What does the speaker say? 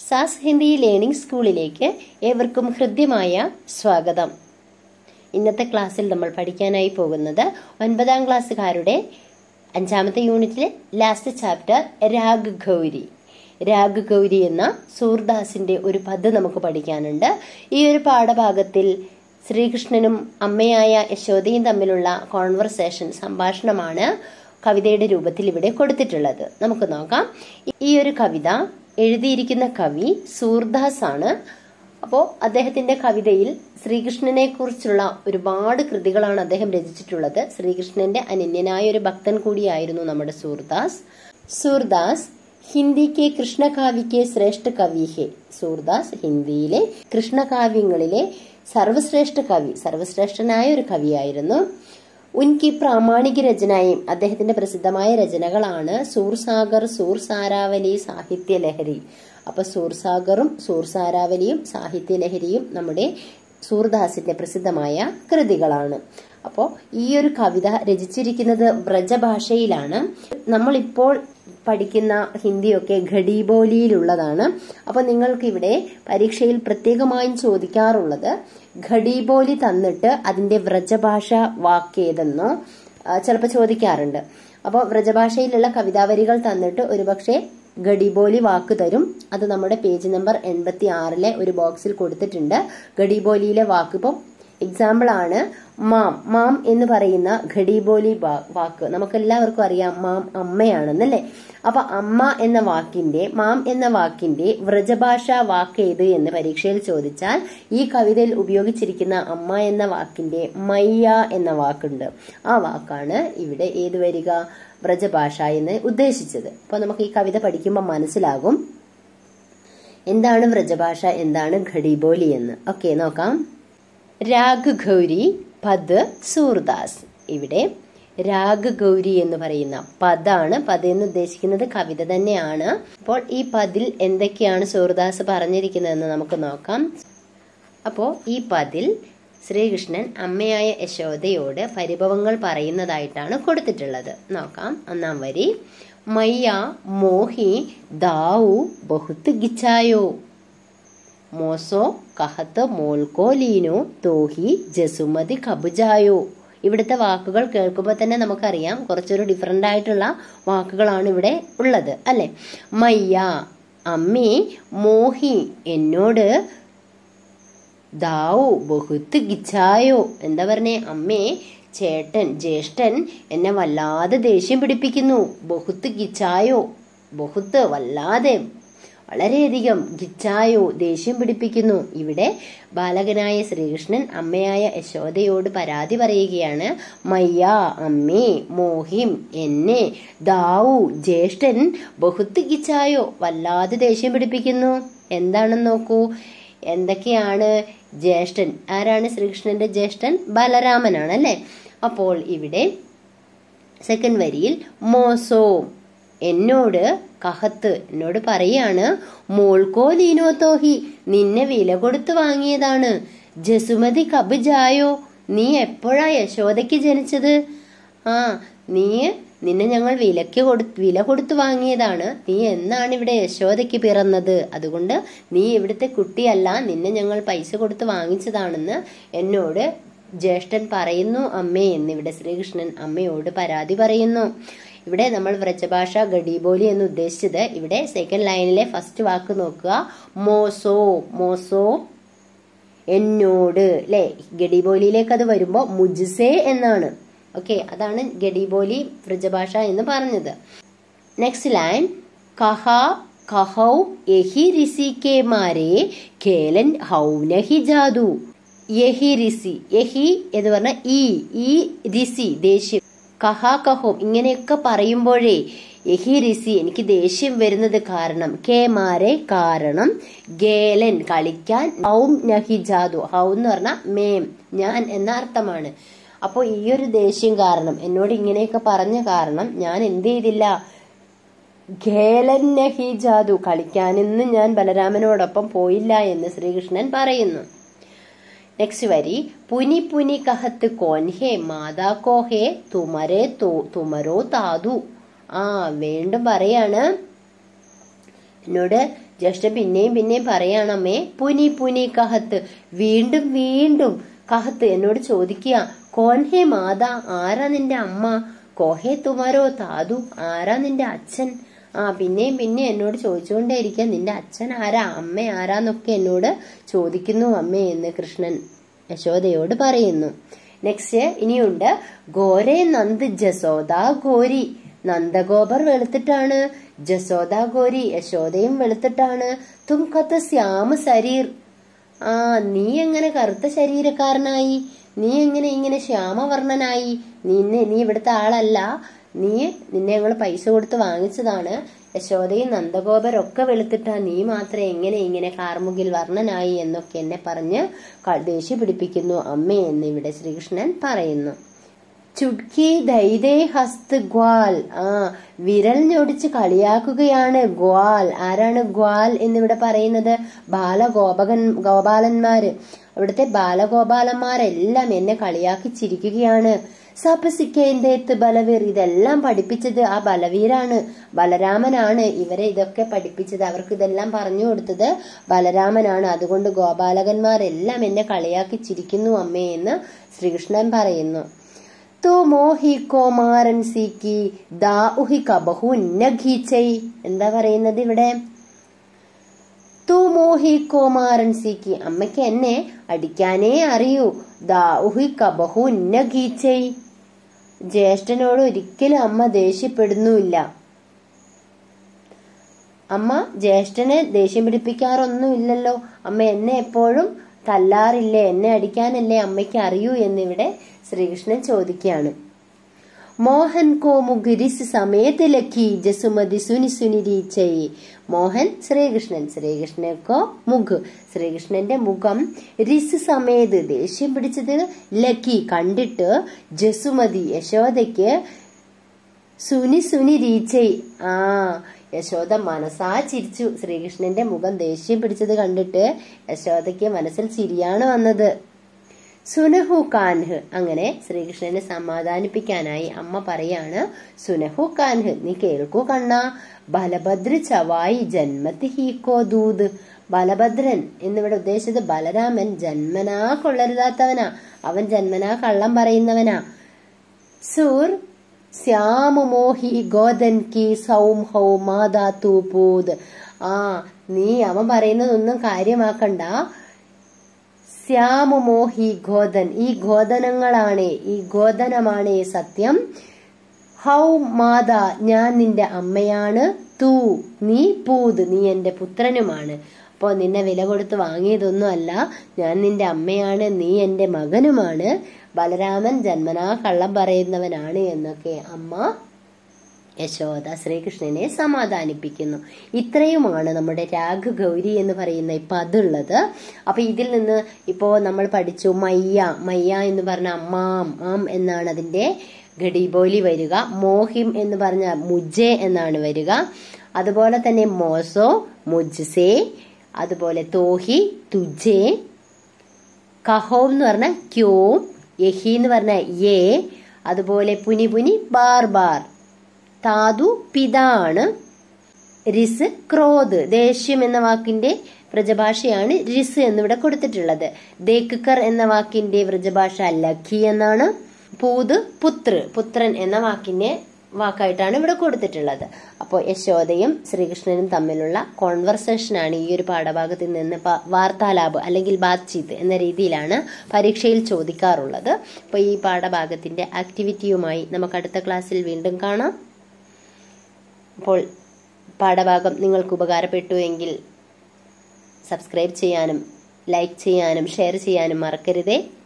സാസ് Hindi learning സ്കൂളിലേക്ക് ഏവർക്കും ഹൃദ്യമായ സ്വാഗതം ഇന്നത്തെ ക്ലാസ്സിൽ നമ്മൾ പഠിക്കാനായി പോകുന്നത് ഒൻപതാം ക്ലാസ്സുകാരുടെ അഞ്ചാമത്തെ യൂണിറ്റിലെ ലാസ്റ്റ് ചാപ്റ്റർ രാഗ് ഗൗരി രാഗ് ഗൗരി എന്ന സൂർദാസിന്റെ ഒരു പദ് നമുക്ക് പഠിക്കാനുണ്ട് ഈ ഒരു പാഠഭാഗത്തിൽ ശ്രീകൃഷ്ണനും അമ്മയായ യശോദയും തമ്മിലുള്ള കോൺവെർസേഷൻ സംഭാഷണമാണ് കവിതയുടെ രൂപത്തിൽ ഇവിടെ കൊടുത്തിട്ടുള്ളത് നമുക്ക് നോക്കാം ഈ ഒരു കവിത എഴുതിയിരിക്കുന്ന കവി സൂർദാസ് ആണ് അപ്പോൾ അദ്ദേഹത്തിന്റെ കവിതയിൽ ശ്രീകൃഷ്ണനെ കുറിച്ചുള്ള ഒരുപാട് കൃതികളാണ് അദ്ദേഹം രചിച്ചിട്ടുള്ളത് ശ്രീകൃഷ്ണന്റെ അനന്യനായ ഒരു ഭക്തൻ കൂടിയായിരുന്നു നമ്മുടെ സൂർദാസ് സൂർദാസ് ഹിന്ദിക്ക് കൃഷ്ണകാവ്യക്ക് ശ്രേഷ്ഠ കവി ഹെ സൂർദാസ് ഹിന്ദിയിലെ കൃഷ്ണകാവ്യങ്ങളിലെ സർവശ്രേഷ്ഠ കവി സർവശ്രേഷ്ഠനായ ഒരു കവിയായിരുന്നു ഉൻകി പ്രാമാണിക രചനയും അദ്ദേഹത്തിന്റെ പ്രസിദ്ധമായ രചനകളാണ് സൂർസാഗർ സൂർസാരാവലി സാഹിത്യ ലഹരി അപ്പൊ സൂർസാഗറും സൂർസാരാവലിയും സാഹിത്യ ലഹരിയും നമ്മുടെ സൂർദാസിന്റെ പ്രസിദ്ധമായ കൃതികളാണ് അപ്പോൾ ഈ ഒരു കവിത രചിച്ചിരിക്കുന്നത് വ്രജഭാഷയിലാണ് നമ്മളിപ്പോൾ പഠിക്കുന്ന ഹിന്ദിയൊക്കെ ഘടീബോലിയിലുള്ളതാണ് അപ്പോൾ നിങ്ങൾക്ക് ഇവിടെ പരീക്ഷയിൽ പ്രത്യേകമായും ചോദിക്കാറുള്ളത് ഘടീബോലി തന്നിട്ട് അതിന്റെ വ്രജഭാഷ വാക്കേതെന്നോ ചിലപ്പോൾ ചോദിക്കാറുണ്ട് അപ്പോൾ വ്രജഭാഷയിലുള്ള കവിതാവരികൾ തന്നിട്ട് ഒരുപക്ഷെ ഗഡിബോലി വാക്ക് തരും അത് നമ്മുടെ പേജ് നമ്പർ എൺപത്തി ആറിലെ ഒരു ബോക്സിൽ കൊടുത്തിട്ടുണ്ട് ഗഡിബോലിയിലെ വാക്ക് ഇപ്പം എക്സാമ്പിൾ ആണ് മാം മാം എന്ന് പറയുന്ന ഘടിബോലി വാക്ക് നമുക്കെല്ലാവർക്കും അറിയാം മാം അമ്മയാണെന്നല്ലേ അപ്പൊ അമ്മ എന്ന വാക്കിന്റെ മാം എന്ന വാക്കിന്റെ വ്രജഭാഷ വാക്ക് ഏത് എന്ന് പരീക്ഷയിൽ ചോദിച്ചാൽ ഈ കവിതയിൽ ഉപയോഗിച്ചിരിക്കുന്ന അമ്മ എന്ന വാക്കിന്റെ മയ്യ എന്ന വാക്കുണ്ട് ആ വാക്കാണ് ഇവിടെ ഏത് വരിക വ്രജഭാഷ എന്ന് ഉദ്ദേശിച്ചത് അപ്പൊ നമുക്ക് ഈ കവിത പഠിക്കുമ്പോൾ മനസ്സിലാകും എന്താണ് വ്രജഭാഷ എന്താണ് ഘടിബോലി എന്ന് ഓക്കെ നോക്കാം രാഗ് ഗൗരി പദ് സൂർദാസ് ഇവിടെ രാഗ് ഗൗരി എന്ന് പറയുന്ന പദാണ് പദ എന്ന് ഉദ്ദേശിക്കുന്നത് കവിത തന്നെയാണ് അപ്പോൾ ഈ പദിൽ എന്തൊക്കെയാണ് സൂർദാസ് പറഞ്ഞിരിക്കുന്നതെന്ന് നമുക്ക് നോക്കാം അപ്പോൾ ഈ പദിൽ ശ്രീകൃഷ്ണൻ അമ്മയായ യശോദയോട് പരിഭവങ്ങൾ പറയുന്നതായിട്ടാണ് കൊടുത്തിട്ടുള്ളത് നോക്കാം ഒന്നാം വരി മയ്യ മോഹി ദാവു ബഹുത്ത് ഗിച്ചായോ മോസോ കഹത്ത് മോൾക്കോ ലീനോ തോഹി ജസുമതി കബുജായോ ഇവിടുത്തെ വാക്കുകൾ കേൾക്കുമ്പോൾ തന്നെ നമുക്കറിയാം കുറച്ചൊരു ഡിഫറെൻ്റ് ആയിട്ടുള്ള വാക്കുകളാണ് ഇവിടെ ഉള്ളത് അല്ലെ മയ്യ അമ്മേ മോഹി എന്നോട് ദാവു ബഹുത്ത് ഗിച്ചായോ എന്താ പറഞ്ഞേ അമ്മേ ചേട്ടൻ ജ്യേഷ്ഠൻ എന്നെ വല്ലാതെ ദേഷ്യം പിടിപ്പിക്കുന്നു ബഹുത്ത് ഗിച്ചായോ ബഹുത്ത് വല്ലാതെ വളരെയധികം ഗിച്ചായോ ദേഷ്യം പിടിപ്പിക്കുന്നു ഇവിടെ ബാലകനായ ശ്രീകൃഷ്ണൻ അമ്മയായ യശോദയോട് പരാതി പറയുകയാണ് മയ്യ അമ്മേ മോഹിം എന്നെ ദാവു ജ്യേഷ്ഠൻ ബഹുത്ത് ഗിച്ചായോ വല്ലാതെ ദേഷ്യം പിടിപ്പിക്കുന്നു എന്താണെന്ന് നോക്കൂ എന്തൊക്കെയാണ് ജ്യേഷ്ഠൻ ആരാണ് ശ്രീകൃഷ്ണന്റെ ജ്യേഷ്ഠൻ ബലരാമനാണ് അല്ലെ അപ്പോൾ ഇവിടെ സെക്കൻഡ് വരിയിൽ മോസോ എന്നോട് കഹത്ത് എന്നോട് പറയാണ് മോൾക്കോ ലീനോ തോഹി നിന്നെ വില കൊടുത്ത് വാങ്ങിയതാണ് ജസുമതി കബ് ജായോ നീ എപ്പോഴാ യശോദയ്ക്ക് ജനിച്ചത് ആ നീ നിന്നെ ഞങ്ങൾ വിലക്ക് കൊടു വില കൊടുത്തു വാങ്ങിയതാണ് നീ എന്നാണ് ഇവിടെ യശോദയ്ക്ക് പിറന്നത് അതുകൊണ്ട് നീ ഇവിടുത്തെ കുട്ടിയല്ല നിന്നെ ഞങ്ങൾ പൈസ കൊടുത്ത് വാങ്ങിച്ചതാണെന്ന് എന്നോട് ജ്യേഷ്ഠൻ പറയുന്നു അമ്മേ എന്നിവിടെ ശ്രീകൃഷ്ണൻ അമ്മയോട് പരാതി പറയുന്നു ഇവിടെ നമ്മൾ വ്രജഭാഷ ഗഡീബോലി എന്ന് ഉദ്ദേശിച്ചത് ഇവിടെ സെക്കൻഡ് ലൈനിലെ ഫസ്റ്റ് വാക്ക് നോക്കുക മോസോ മോസോ എന്നോട് അല്ലെ ഗഡിബോലിയിലേക്ക് അത് വരുമ്പോൾ മുജിസേ എന്നാണ് ഓക്കെ അതാണ് ഗഡിബോലി വ്രജഭാഷ എന്ന് പറഞ്ഞത് നെക്സ്റ്റ് ലൈൻ കഹ കഹൗ യഹി ഋഷി കെ മാരെ കേലൻ ഹൗനഹി ജാദു യഹി ഋഷി യഹി എന്ന് പറഞ്ഞ ഈ ഈ ഋഷി ദേഷ്യം കഹാ കഹോം ഇങ്ങനെയൊക്കെ പറയുമ്പോഴേ യഹി ഋഷി എനിക്ക് ദേഷ്യം വരുന്നത് കാരണം കെ മാരെ കാരണം ഗേലൻ കളിക്കാൻ ഹൗം നഹി ജാദു ഹൗ എന്ന് പറഞ്ഞ മേം ഞാൻ എന്ന അർത്ഥമാണ് അപ്പോൾ ഈ ഒരു ദേഷ്യം കാരണം എന്നോട് ഇങ്ങനെയൊക്കെ പറഞ്ഞ കാരണം ഞാൻ എന്ത് ചെയ്തില്ല ഖേലൻ നഹി ജാദു കളിക്കാനെന്ന് ഞാൻ ബലരാമനോടൊപ്പം പോയില്ല എന്ന് ശ്രീകൃഷ്ണൻ പറയുന്നു നെക്സ്റ്റ് വരി പുനി പുനി കഹത്ത് കോൻ ഹേ മാതാ കോ ഹേ തുമരെ തുമരോ താതു ആ വീണ്ടും പറയാണ് എന്നോട് ജ്യേഷ്ഠൻ പിന്നെയും പിന്നെയും പറയാണമ്മേ പുനി പുനി കഹത്ത് വീണ്ടും വീണ്ടും കഹത്ത് എന്നോട് ചോദിക്കുക കോൻഹേ മാതാ ആരാ നിന്റെ അമ്മ കോഹേ തുമാരോ താതു ആരാ നിന്റെ അച്ഛൻ ആ പിന്നെയും പിന്നെ എന്നോട് ചോദിച്ചുകൊണ്ടേയിരിക്കുക നിന്റെ അച്ഛൻ ആരാ അമ്മ ആരാന്നൊക്കെ എന്നോട് ചോദിക്കുന്നു അമ്മേ എന്ന് കൃഷ്ണൻ യശോദയോട് പറയുന്നു നെക്സ്റ്റ് ഇനിയുണ്ട് ഗോരേ നന്ദ് ജസോദ ഗോരി നന്ദഗോപർ വെളുത്തിട്ടാണ് ജസോദ ഗോരി യശോദയും വെളുത്തിട്ടാണ് തും കത്ത് ശ്യാമ ശരീർ ആ നീ എങ്ങനെ കറുത്ത ശരീരക്കാരനായി നീ എങ്ങനെ ഇങ്ങനെ ശ്യാമവർണ്ണനായി നിന്നെ നീ ഇവിടുത്തെ ആളല്ല നീ നിന്നെ ഞങ്ങൾ പൈസ കൊടുത്ത് വാങ്ങിച്ചതാണ് യശോദയും നന്ദഗോപരൊക്കെ വെളുത്തിട്ടാ നീ മാത്രം എങ്ങനെ ഇങ്ങനെ കാർമുകിൽ വർണ്ണനായി എന്നൊക്കെ എന്നെ പറഞ്ഞ് ക- ദേഷ്യ പിടിപ്പിക്കുന്നു അമ്മേ എന്ന് ഇവിടെ ശ്രീകൃഷ്ണൻ പറയുന്നു ചുട്കി ദൈതേ ഹസ്ത് ഗ്വാൽ ആ വിരൽ ഞൊടിച്ച് കളിയാക്കുകയാണ് ഗ്വാൽ ആരാണ് ഗ്വാൽ എന്നിവിടെ പറയുന്നത് ബാലഗോപകൻ ഗോപാലന്മാര് അവിടുത്തെ ബാലഗോപാലന്മാരെല്ലാം എന്നെ കളിയാക്കി ചിരിക്കുകയാണ് സപസിക്കേന്തേത്ത് ബലവീർ ഇതെല്ലാം പഠിപ്പിച്ചത് ആ ബലവീരാണ് ബലരാമനാണ് ഇവരെ ഇതൊക്കെ പഠിപ്പിച്ചത് അവർക്ക് ഇതെല്ലാം പറഞ്ഞു കൊടുത്തത് ബലരാമനാണ് അതുകൊണ്ട് ഗോപാലകന്മാരെല്ലാം എന്നെ കളിയാക്കി ചിരിക്കുന്നു അമ്മേ എന്ന് ശ്രീകൃഷ്ണൻ പറയുന്നു തോ മോഹി കോമാരൻ സീക്കി ദാ ഉഹി കബഹു നഘീച്ചൈ എന്താ പറയുന്നത് ഇവിടെ തൂ മോഹി കോമാരൻ സീക്കി അമ്മയ്ക്ക് എന്നെ അടിക്കാനേ അറിയൂ ദാ ഉഹി കബഹു നഘീച്ചൈ ജ്യേഷ്ഠനോട് ഒരിക്കലും അമ്മ ദേഷ്യപ്പെടുന്നുമില്ല അമ്മ ജ്യേഷ്ഠനെ ദേഷ്യം പിടിപ്പിക്കാറൊന്നുമില്ലല്ലോ അമ്മ എന്നെ എപ്പോഴും തല്ലാറില്ലേ എന്നെ അടിക്കാനല്ലേ അമ്മയ്ക്ക് അറിയൂ എന്നിവിടെ ശ്രീകൃഷ്ണൻ ചോദിക്കുകയാണ് മോഹൻ കോ മുഗിരിസ് സമേത് ലഖി ജസുമതി സുനി സുനിരീച്ചൈ മോഹൻ ശ്രീകൃഷ്ണൻ ശ്രീകൃഷ്ണക്കോ മുഖ് ശ്രീകൃഷ്ണന്റെ മുഖം റിസ് സമേത് ദേഷ്യം പിടിച്ചത് ലക്കി കണ്ടിട്ട് ജസുമതി യശോദയ്ക്ക് സുനി സുനി രീച്ചൈ ആ യശോദ മനസ്സാ ചിരിച്ചു ശ്രീകൃഷ്ണന്റെ മുഖം ദേഷ്യം പിടിച്ചത് കണ്ടിട്ട് യശോദയ്ക്ക് മനസ്സിൽ ചിരിയാണ് വന്നത് സുനഹു കാൻഹ് അങ്ങനെ ശ്രീകൃഷ്ണനെ സമാധാനിപ്പിക്കാനായി അമ്മ പറയാണ് സുനഹു കാൻഹ് നീ കേൾക്കൂ കണ്ണ ബലഭദ്ര ചവായി ജന്മത്തി ഹീക്കോ ദൂത് ബലഭദ്രൻ എന്നിവിടെ ഉദ്ദേശിച്ചത് ബലരാമൻ ജന്മനാ കൊള്ളരുതാത്തവനാ അവൻ ജന്മനാ കള്ളം പറയുന്നവനാ സൂർ ശ്യാമമോഹി ഗോദൻ കി സൗം ഹൗ മാതാ തൂപൂത് ആ നീ അവൻ പറയുന്നതൊന്നും കാര്യമാക്കണ്ട ശ്യാമമോഹി ഗോദൻ ഈ ഗോദനങ്ങളാണ് ഈ ഗോദനമാണ് സത്യം ഹൗ മാതാ ഞാൻ നിന്റെ അമ്മയാണ് തൂ നീ പൂത് നീ എന്റെ പുത്രനുമാണ് അപ്പോൾ നിന്നെ വില കൊടുത്ത് വാങ്ങിയതൊന്നും അല്ല ഞാൻ നിന്റെ അമ്മയാണ് നീ എന്റെ മകനുമാണ് ബലരാമൻ ജന്മനാ കള്ളം പറയുന്നവനാണ് എന്നൊക്കെ അമ്മ യശോദ ശ്രീകൃഷ്ണനെ സമാധാനിപ്പിക്കുന്നു ഇത്രയുമാണ് നമ്മുടെ രാഘ ഗൗരി എന്ന് പറയുന്ന ഇപ്പൊ അതുള്ളത് അപ്പൊ ഇതിൽ നിന്ന് ഇപ്പോ നമ്മൾ പഠിച്ചു മയ്യ മയ്യ എന്ന് പറഞ്ഞ അമ്മാം ആം എന്നാണ് അതിന്റെ ഘടിബോലി വരിക മോഹിം എന്ന് പറഞ്ഞ മുജെ എന്നാണ് വരിക അതുപോലെ തന്നെ മോസോ മുജ്സേ അതുപോലെ തോഹി തുജേ കഹോം എന്ന് പറഞ്ഞ ക്യോം യഹി എന്ന് പറഞ്ഞ യേ അതുപോലെ പുനി പുനി ബാർ ബാർ താതു പിതാണ് റിസ് ക്രോധ് ദേഷ്യം എന്ന വാക്കിന്റെ വ്രജഭാഷയാണ് റിസ് എന്നിവിടെ കൊടുത്തിട്ടുള്ളത് ദേക്കർ എന്ന വാക്കിന്റെ വ്രജഭാഷ ലഖി എന്നാണ് പൂത് പുത്ര പുത്രൻ എന്ന വാക്കിന്റെ വാക്കായിട്ടാണ് ഇവിടെ കൊടുത്തിട്ടുള്ളത് അപ്പോൾ യശോദയും ശ്രീകൃഷ്ണനും തമ്മിലുള്ള കോൺവെർസേഷനാണ് ഈ ഒരു പാഠഭാഗത്തിൽ നിന്ന് പ- വാർത്താലാപ് അല്ലെങ്കിൽ ബാത്ചീത്ത് എന്ന രീതിയിലാണ് പരീക്ഷയിൽ ചോദിക്കാറുള്ളത് അപ്പോൾ ഈ പാഠഭാഗത്തിന്റെ ആക്ടിവിറ്റിയുമായി നമുക്ക് അടുത്ത ക്ലാസ്സിൽ വീണ്ടും കാണാം അപ്പോൾ പാഠഭാഗം നിങ്ങൾക്ക് ഉപകാരപ്പെട്ടു എങ്കിൽ സബ്സ്ക്രൈബ് ചെയ്യാനും ലൈക്ക് ചെയ്യാനും ഷെയർ ചെയ്യാനും മറക്കരുതേ